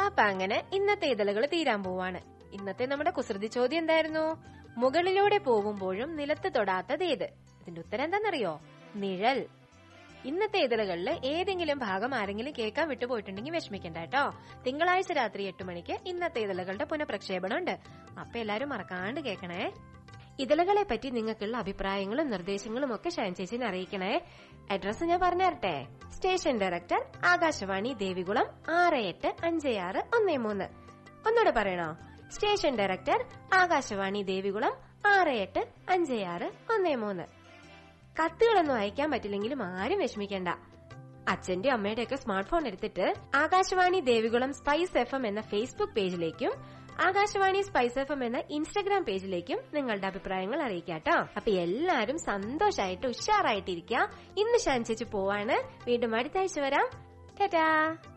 അപ്പൊ അങ്ങനെ ഇന്നത്തെ ഇതളുകൾ തീരാൻ പോവാണ് ഇന്നത്തെ നമ്മുടെ കുസൃതി ചോദ്യം എന്തായിരുന്നു മുകളിലൂടെ പോകുമ്പോഴും നിലത്ത് തൊടാത്തതേത് ഇതിന്റെ ഉത്തരം എന്താണെന്നറിയോ നിഴൽ ഇന്നത്തെ ഇതളുകളിൽ ഏതെങ്കിലും ഭാഗം ആരെങ്കിലും കേൾക്കാൻ വിട്ടുപോയിട്ടുണ്ടെങ്കിൽ വിഷമിക്കണ്ട കേട്ടോ തിങ്കളാഴ്ച രാത്രി എട്ട് മണിക്ക് ഇന്നത്തെ ഇതളുകളുടെ പുനഃപ്രക്ഷേപണം ഉണ്ട് അപ്പൊ എല്ലാരും മറക്കാണ്ട് കേൾക്കണേ ഇതളുകളെ പറ്റി നിങ്ങൾക്കുള്ള അഭിപ്രായങ്ങളും നിർദ്ദേശങ്ങളും ഒക്കെ ഷൈൻ ചേച്ചിനെ അറിയിക്കണേ അഡ്രസ് ഞാൻ പറഞ്ഞു തരട്ടെ സ്റ്റേഷൻ ഡയറക്ടർ ആകാശവാണി ദേവികുളം ആറ് എട്ട് അഞ്ച് ആറ് ഒന്ന് മൂന്ന് ഒന്നുകൂടെ പറയണോ സ്റ്റേഷൻ ഡയറക്ടർ ആകാശവാണി ദേവികുളം ആറ് എട്ട് അഞ്ച് ആറ് ഒന്ന് മൂന്ന് കത്തുകളൊന്നും അയക്കാൻ പറ്റില്ലെങ്കിലും ആരും വിഷമിക്കണ്ട അച്ഛന്റെ അമ്മയുടെ ഒക്കെ സ്മാർട്ട് ഫോൺ എടുത്തിട്ട് Akashvani Devikulam spice F M എന്ന ഫേസ്ബുക്ക് പേജിലേക്കും ആകാശവാണി സ്പൈസ് എഫ് എം എന്ന ഇൻസ്റ്റഗ്രാം പേജിലേക്കും നിങ്ങളുടെ അഭിപ്രായങ്ങൾ അറിയിക്കാട്ടോ അപ്പൊ എല്ലാരും സന്തോഷായിട്ട് ഉഷാറായിട്ടിരിക്കുക ഇന്ന് ഷാൻ ചേച്ചി പോവാണ് വീണ്ടും അടുത്ത ആഴ്ച വരാം ടാറ്റാ